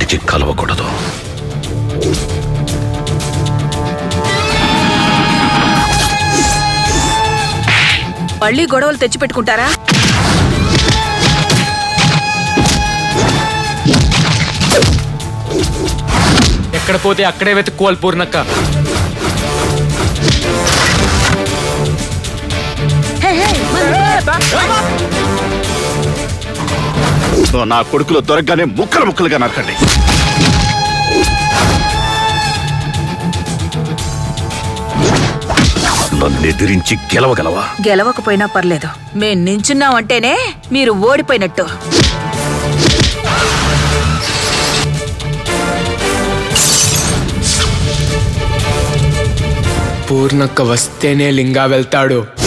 ఎప్పటికీ కలవకూడదు మళ్ళీ గొడవలు తెచ్చి పెట్టుకుంటారా ఎక్కడ పోతే అక్కడే వెతుక్కోవాలి పూర్ణక్క నా కొడుకులు దొరకగానే ముక్కలు ముక్కలుగా నరకండి నన్ను ఎదిరించి గెలవగలవా గెలవకపోయినా పర్లేదు మేం నించున్నామంటేనే మీరు ఓడిపోయినట్టు పూర్ణక్క వస్తేనే లింగా వెళ్తాడు